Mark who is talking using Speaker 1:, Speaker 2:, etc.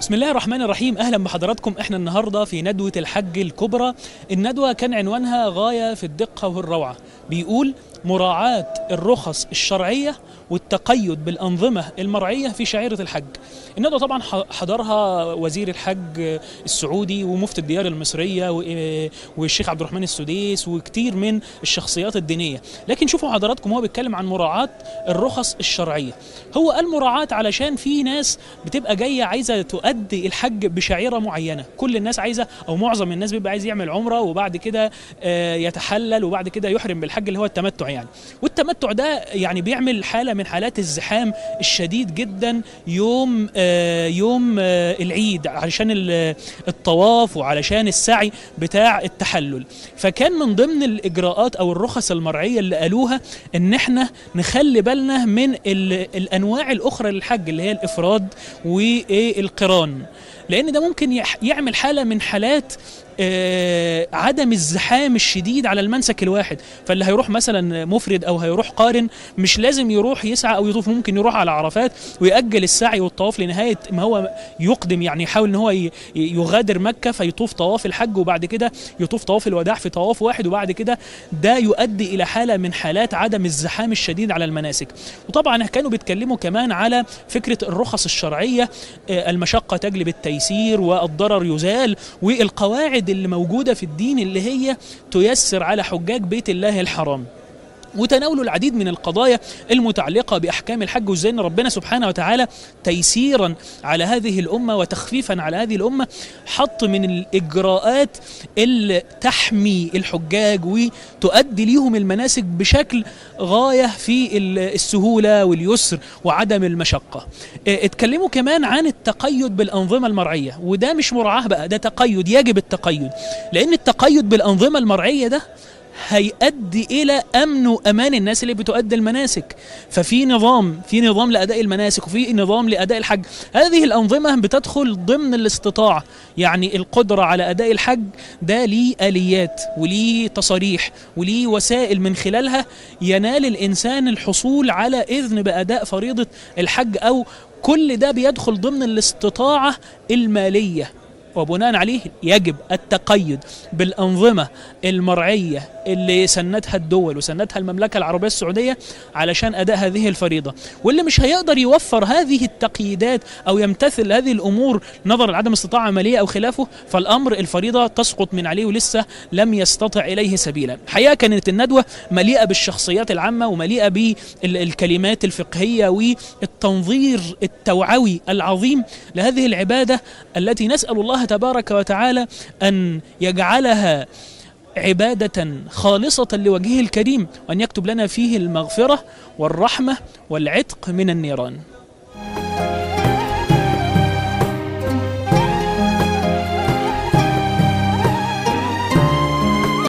Speaker 1: بسم الله الرحمن الرحيم اهلا بحضراتكم احنا النهارده في ندوه الحج الكبرى الندوه كان عنوانها غايه في الدقه والروعه بيقول مراعاه الرخص الشرعيه والتقيد بالانظمه المرعيه في شعيره الحج الندوه طبعا حضرها وزير الحج السعودي ومفتي الديار المصريه والشيخ عبد الرحمن السديس وكتير من الشخصيات الدينيه لكن شوفوا حضراتكم هو بيتكلم عن مراعاه الرخص الشرعيه هو قال مراعاه علشان في ناس بتبقى جايه عايزه تؤدي الحج بشعيره معينه كل الناس عايزه او معظم الناس بيبقى عايز يعمل عمره وبعد كده يتحلل وبعد كده يحرم بالحج اللي هو التمتع يعني والتمتع ده يعني بيعمل حاله من حالات الزحام الشديد جدا يوم يوم العيد علشان الطواف وعلشان السعي بتاع التحلل فكان من ضمن الاجراءات او الرخص المرعيه اللي قالوها ان احنا نخلي بالنا من الانواع الاخرى للحج اللي هي الافراد والقران لان ده ممكن يعمل حاله من حالات آه عدم الزحام الشديد على المنسك الواحد فاللي هيروح مثلا مفرد او هيروح قارن مش لازم يروح يسعى او يطوف ممكن يروح على عرفات ويأجل السعي والطواف لنهايه ما هو يقدم يعني يحاول ان هو يغادر مكه فيطوف طواف الحج وبعد كده يطوف طواف الوداع في طواف واحد وبعد كده ده يؤدي الى حاله من حالات عدم الزحام الشديد على المناسك وطبعا كانوا بيتكلموا كمان على فكره الرخص الشرعيه آه المشقه تجلب التيسير والضرر يزال والقواعد اللي موجوده في الدين اللي هي تيسر على حجاج بيت الله الحرام وتناولوا العديد من القضايا المتعلقة بأحكام الحج وإزاي أن ربنا سبحانه وتعالى تيسيرا على هذه الأمة وتخفيفا على هذه الأمة حط من الإجراءات اللي تحمي الحجاج وتؤدي ليهم المناسك بشكل غاية في السهولة واليسر وعدم المشقة اتكلموا كمان عن التقيد بالأنظمة المرعية وده مش مراعاة بقى ده تقيد يجب التقيد لأن التقيد بالأنظمة المرعية ده هيؤدي الى امن وامان الناس اللي بتؤدي المناسك ففي نظام في نظام لاداء المناسك وفي نظام لاداء الحج هذه الانظمه بتدخل ضمن الاستطاعه يعني القدره على اداء الحج ده ليه اليات وليه تصاريح وليه وسائل من خلالها ينال الانسان الحصول على اذن باداء فريضه الحج او كل ده بيدخل ضمن الاستطاعه الماليه وبناء عليه يجب التقيد بالأنظمة المرعية اللي سنتها الدول وسنتها المملكة العربية السعودية علشان أداء هذه الفريضة واللي مش هيقدر يوفر هذه التقييدات أو يمتثل هذه الأمور نظرا لعدم استطاعة مالية أو خلافه فالأمر الفريضة تسقط من عليه ولسه لم يستطع إليه سبيلا الحقيقة كانت الندوة مليئة بالشخصيات العامة ومليئة بالكلمات الفقهية والتنظير التوعوي العظيم لهذه العبادة التي نسأل الله تبارك وتعالى أن يجعلها عبادة خالصة لوجهه الكريم وأن يكتب لنا فيه المغفرة والرحمة والعتق من النيران